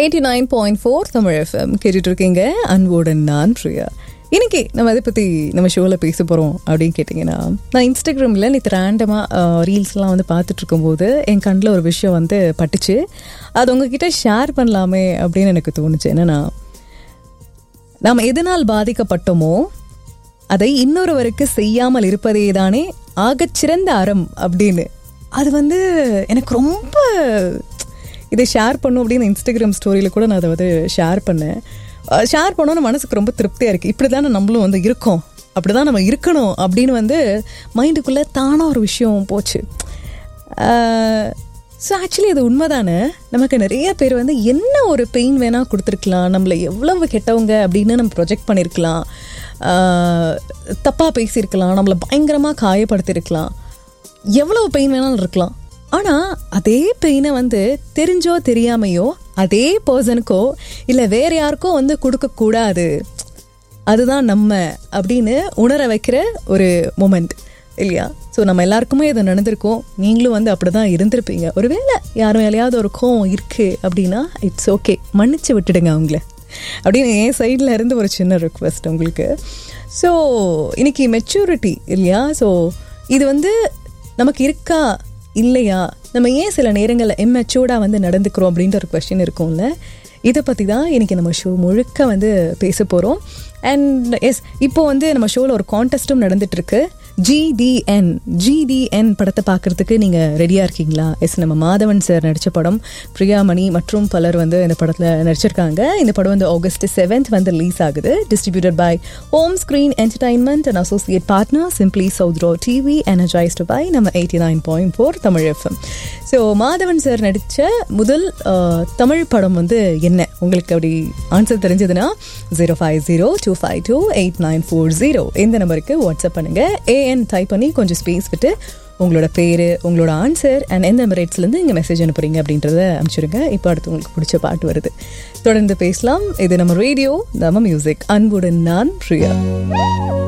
eighty nine point four Tamil FM கேட்டுட்டு இருக்கீங்க அன்போடன் நான் பிரியா இன்னைக்கு நம்ம அதை பற்றி நம்ம ஷோவில் பேச போகிறோம் அப்படின்னு கேட்டிங்கன்னா நான் இன்ஸ்டாகிராமில் நேற்று ரேண்டமாக ரீல்ஸ்லாம் வந்து பார்த்துட்டு இருக்கும்போது என் கண்ணில் ஒரு விஷயம் வந்து பட்டுச்சு அது உங்ககிட்ட ஷேர் பண்ணலாமே அப்படின்னு எனக்கு தோணுச்சு என்னென்னா நாம் எதனால் பாதிக்கப்பட்டோமோ அதை இன்னொருவருக்கு செய்யாமல் இருப்பதே தானே ஆகச்சிறந்த அறம் அப்படின்னு அது வந்து எனக்கு ரொம்ப இதை ஷேர் பண்ணும் அப்படின்னு இன்ஸ்டாகிராம் ஸ்டோரியில் கூட நான் அதை வந்து ஷேர் பண்ணேன் ஷேர் பண்ணோன்னு மனசுக்கு ரொம்ப திருப்தியாக இருக்குது இப்படி தானே நம்மளும் வந்து இருக்கோம் அப்படி தான் நம்ம இருக்கணும் அப்படின்னு வந்து மைண்டுக்குள்ளே தானாக ஒரு விஷயம் போச்சு ஸோ ஆக்சுவலி அது உண்மைதானே நமக்கு நிறைய பேர் வந்து என்ன ஒரு பெயின் வேணால் கொடுத்துருக்கலாம் நம்மளை எவ்வளவு கெட்டவங்க அப்படின்னு நம்ம ப்ரொஜெக்ட் பண்ணியிருக்கலாம் தப்பாக பேசியிருக்கலாம் நம்மளை பயங்கரமாக காயப்படுத்தியிருக்கலாம் எவ்வளவு பெயின் வேணாலும் இருக்கலாம் ஆனால் அதே பெயினை வந்து தெரிஞ்சோ தெரியாமையோ அதே பர்சனுக்கோ இல்லை வேற யாருக்கோ வந்து கொடுக்கக்கூடாது அதுதான் நம்ம அப்படின்னு உணர வைக்கிற ஒரு மூமெண்ட் இல்லையா ஸோ நம்ம எல்லாருக்குமே இதை நடந்திருக்கோம் நீங்களும் வந்து அப்படி தான் இருந்திருப்பீங்க ஒருவேளை யார் மேலேயாவது ஒரு கோவம் இருக்குது அப்படின்னா இட்ஸ் ஓகே மன்னிச்சு விட்டுடுங்க அவங்கள அப்படின்னு என் சைடில் இருந்து ஒரு சின்ன ரிக்வெஸ்ட் உங்களுக்கு ஸோ இன்னைக்கு மெச்சூரிட்டி இல்லையா ஸோ இது வந்து நமக்கு இருக்கா இல்லையா நம்ம ஏன் சில நேரங்களில் எம்மெச்சூர்டாக வந்து நடந்துக்கிறோம் அப்படின்ற ஒரு கொஸ்டின் இருக்கும்ல இதை பற்றி தான் இன்றைக்கி நம்ம ஷோ முழுக்க வந்து பேச போகிறோம் அண்ட் எஸ் இப்போ வந்து நம்ம ஷோவில் ஒரு கான்டெஸ்ட்டும் நடந்துட்டுருக்கு ஜிடிஎன் ஜிடிஎன் படத்தை பார்க்குறதுக்கு நீங்கள் ரெடியாக இருக்கீங்களா எஸ் நம்ம மாதவன் சார் நடித்த படம் பிரியாமணி மற்றும் பலர் வந்து இந்த படத்தில் நடிச்சிருக்காங்க இந்த படம் வந்து ஆகஸ்ட் செவன்த் வந்து ரிலீஸ் ஆகுது distributed by home screen entertainment and associate partner simply சவுத்ரோ டிவி எனர்ஜைஸ்டு பை நம்ம eighty nine point four Tamil FM so Madhavan sir நடித்த முதல் தமிழ் படம் வந்து என்ன உங்களுக்கு அப்படி ஆன்சர் தெரிஞ்சதுன்னா zero five zero two five two eight nine four zero இந்த நம்பருக்கு வாட்ஸ்அப் பண்ணுங்கள் ஏஎன் டைப் பண்ணி கொஞ்சம் ஸ்பேஸ் விட்டு உங்களோட பேர் உங்களோட ஆன்சர் அண்ட் எந்த மெரிட்ஸ்லேருந்து இங்கே மெசேஜ் அனுப்புறீங்க அப்படின்றத அனுப்பிச்சிருங்க இப்போ அடுத்து உங்களுக்கு பிடிச்ச பாட்டு வருது தொடர்ந்து பேசலாம் இது நம்ம ரேடியோ நம்ம மியூசிக் அன்புடன் நான் பிரியா